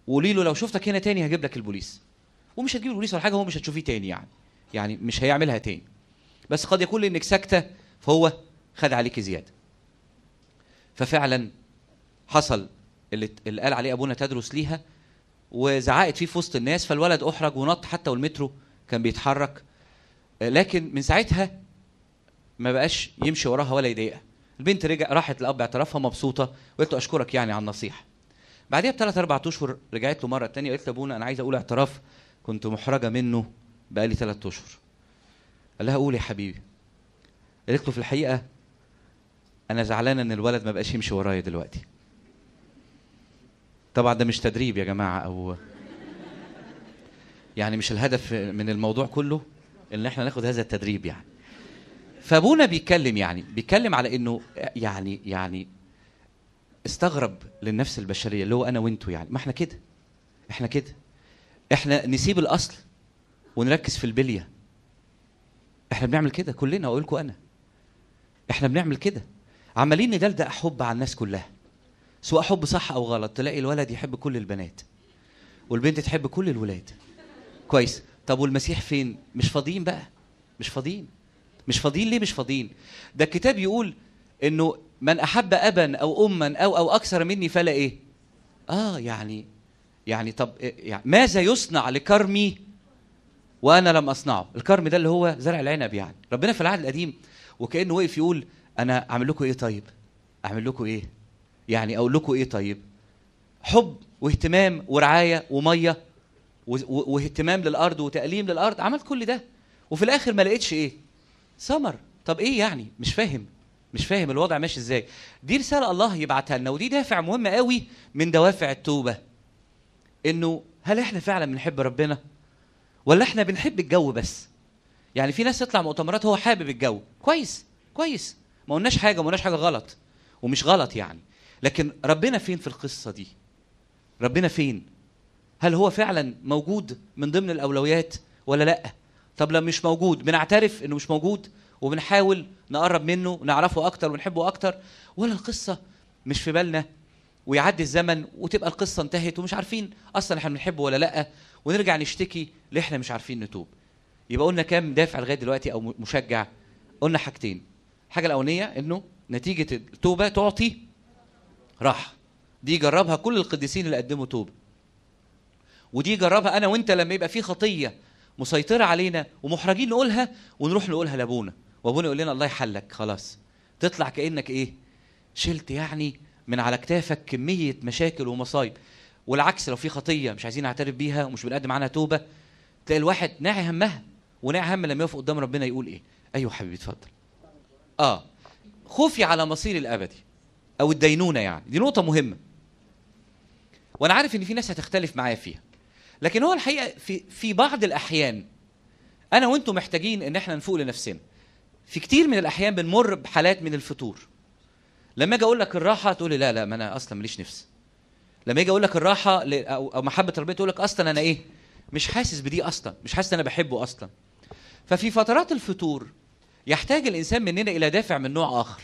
وقولي له لو شفتك هنا تاني هجيب لك البوليس ومش هتجيب البوليس ولا حاجه هو مش هتشوفيه تاني يعني يعني مش هيعملها تاني بس قد يكون لانك ساكته فهو خد عليك زياده ففعلا حصل اللي, اللي قال عليه ابونا تدرس ليها وزعقت فيه في وسط الناس فالولد احرج ونط حتى والمترو كان بيتحرك آه، لكن من ساعتها ما بقاش يمشي وراها ولا يضايقها البنت رجع راحت لاب اعترافها مبسوطه وقالت له اشكرك يعني على النصيحه بعديها بثلاث اربع اشهر رجعت له مره تانية قالت له ابونا انا عايز اقول اعتراف كنت محرجه منه بقالي ثلاث اشهر قال لها قول يا حبيبي قالت له في الحقيقه انا زعلانه ان الولد ما بقاش يمشي ورايا دلوقتي طبعا ده مش تدريب يا جماعه او يعني مش الهدف من الموضوع كله ان احنا ناخد هذا التدريب يعني فابونا بيتكلم يعني بيتكلم على انه يعني يعني استغرب للنفس البشريه اللي هو انا وانتو يعني ما احنا كده احنا كده احنا نسيب الاصل ونركز في البليه احنا بنعمل كده كلنا اقول لكم انا احنا بنعمل كده عمالين ندلدق حب على الناس كلها سواء حب صح او غلط تلاقي الولد يحب كل البنات والبنت تحب كل الولاد كويس طب والمسيح فين مش فاضيين بقى مش فاضيين مش فاضيين ليه مش فاضيين ده الكتاب يقول انه من احب ابا او اما او او اكثر مني فلا ايه اه يعني يعني طب إيه يعني ماذا يصنع لكرمي وانا لم اصنعه الكرم ده اللي هو زرع العنب يعني ربنا في العهد القديم وكانه وقف يقول انا اعمل لكم ايه طيب اعمل لكم ايه يعني اقول لكم ايه طيب حب واهتمام ورعايه وميه و- و- واهتمام للارض وتأليم للارض عملت كل ده وفي الاخر ما لقيتش ايه ثمر طب ايه يعني مش فاهم مش فاهم الوضع ماشي ازاي دي رساله الله يبعتها لنا ودي دافع مهم قوي من دوافع التوبه انه هل احنا فعلا بنحب ربنا ولا احنا بنحب الجو بس يعني في ناس تطلع مؤتمرات هو حابب الجو كويس كويس ما قلناش حاجه ما قلناش حاجه غلط ومش غلط يعني لكن ربنا فين في القصه دي ربنا فين هل هو فعلا موجود من ضمن الاولويات ولا لا طب لو مش موجود بنعترف انه مش موجود وبنحاول نقرب منه نعرفه اكتر ونحبه اكتر ولا القصه مش في بالنا ويعدي الزمن وتبقى القصه انتهت ومش عارفين اصلا احنا بنحبه ولا لا ونرجع نشتكي اللي احنا مش عارفين نتوب يبقى قلنا كام دافع لغايه دلوقتي او مشجع قلنا حاجتين الحاجه الاولانيه انه نتيجه التوبه تعطي راحه دي جربها كل القديسين اللي قدموا توبه ودي جربها انا وانت لما يبقى في خطيه مسيطره علينا ومحرجين نقولها ونروح نقولها لابونا وابونا يقول لنا الله يحلك خلاص تطلع كانك ايه شلت يعني من على كتافك كميه مشاكل ومصايب والعكس لو في خطيه مش عايزين نعترف بيها ومش بنقدم عنها توبه تلاقي الواحد ناعي همها وناعي هم لما يقف قدام ربنا يقول ايه ايوه حبيبي اتفضل اه خوفي على مصير الابدي او الدينونه يعني دي نقطه مهمه وانا عارف ان في ناس هتختلف معايا فيها لكن هو الحقيقه في في بعض الاحيان انا وانتم محتاجين ان احنا نفوق لنفسنا في كتير من الاحيان بنمر بحالات من الفتور لما اجي اقول لك الراحه تقول لي لا لا ما انا اصلا ماليش نفس لما اجي اقول لك الراحه ل- او أو محبه ربنا تقول لك اصلا انا ايه مش حاسس بدي اصلا مش حاسس ان انا بحبه اصلا ففي فترات الفتور يحتاج الانسان مننا الى دافع من نوع اخر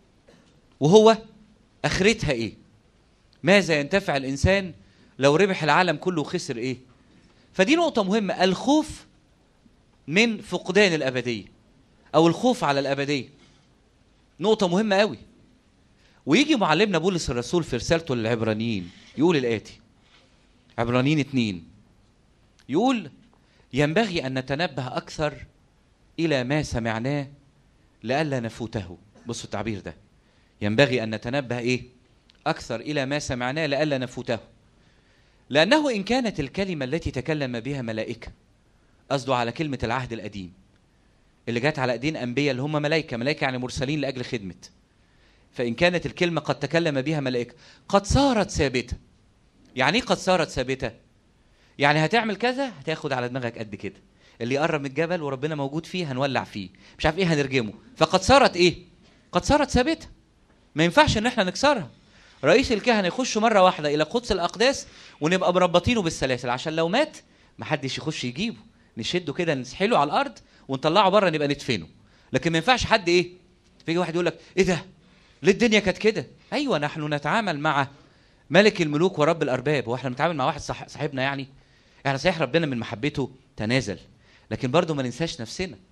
وهو اخرتها ايه ماذا ينتفع الانسان لو ربح العالم كله وخسر ايه فدي نقطه مهمه الخوف من فقدان الابديه او الخوف على الابديه نقطه مهمه قوي ويجي معلمنا بولس الرسول في رسالته للعبرانيين يقول الاتي عبرانيين اتنين يقول ينبغي ان نتنبه اكثر الى ما سمعناه لئلا نفوته بصوا التعبير ده ينبغي ان نتنبه ايه اكثر الى ما سمعناه لئلا نفوته لانه ان كانت الكلمه التي تكلم بها ملائكه قصده على كلمه العهد القديم اللي جت على ايدين انبياء اللي هم ملائكه ملائكه يعني مرسلين لاجل خدمه فان كانت الكلمه قد تكلم بها ملائكه قد صارت ثابته يعني ايه قد صارت ثابته يعني هتعمل كذا هتاخد على دماغك قد كده اللي يقرب من الجبل وربنا موجود فيه هنولع فيه مش عارف ايه هنرجمه فقد صارت ايه قد صارت ثابته ما ينفعش ان احنا نكسرها رئيس الكهنه يخش مره واحده الى قدس الاقداس ونبقى مربطينه بالسلاسل عشان لو مات محدش يخش يجيبه نشده كده نسحله على الارض ونطلعه بره نبقى ندفنه لكن ما ينفعش حد ايه فيجي واحد يقول لك ايه ده ليه الدنيا كانت كده ايوه نحن نتعامل مع ملك الملوك ورب الارباب هو احنا بنتعامل مع واحد صح صاحبنا يعني احنا صحيح ربنا من محبته تنازل لكن برضه ما ننساش نفسنا